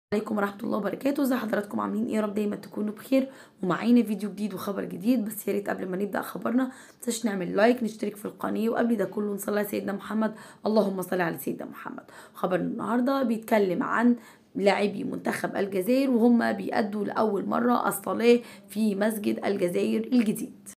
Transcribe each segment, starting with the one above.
عليكم ورحمة الله وبركاته ازي حضراتكم عاملين ايه يا رب دايما تكونوا بخير ومعانا فيديو جديد وخبر جديد بس يا ريت قبل ما نبدا خبرنا متنساش نعمل لايك نشترك في القناه وقبل ده كله نصلي على سيدنا محمد اللهم صل على سيدنا محمد خبرنا النهارده بيتكلم عن لاعبي منتخب الجزائر وهم بيأدوا لأول مرة الصلاة في مسجد الجزائر الجديد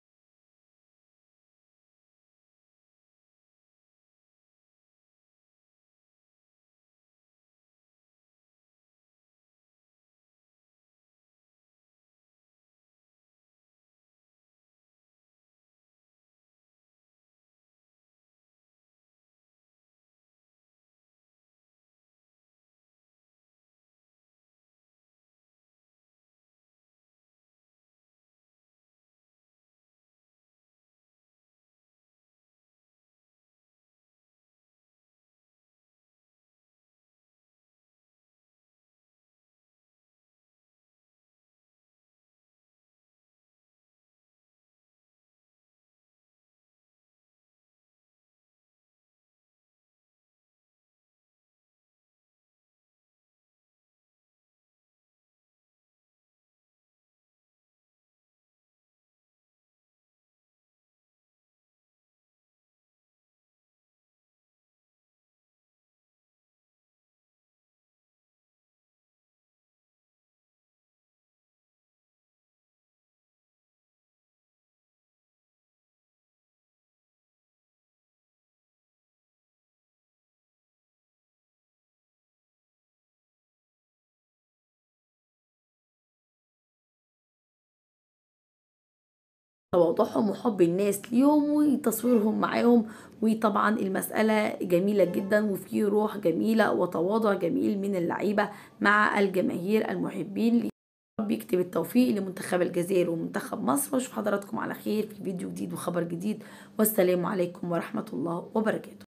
تواضعهم وحب الناس ليهم وتصويرهم معاهم وطبعا المسألة جميلة جدا وفي روح جميلة وتواضع جميل من اللعيبة مع الجماهير المحبين رب يكتب التوفيق لمنتخب الجزائر ومنتخب مصر واشوف حضراتكم على خير في فيديو جديد وخبر جديد والسلام عليكم ورحمة الله وبركاته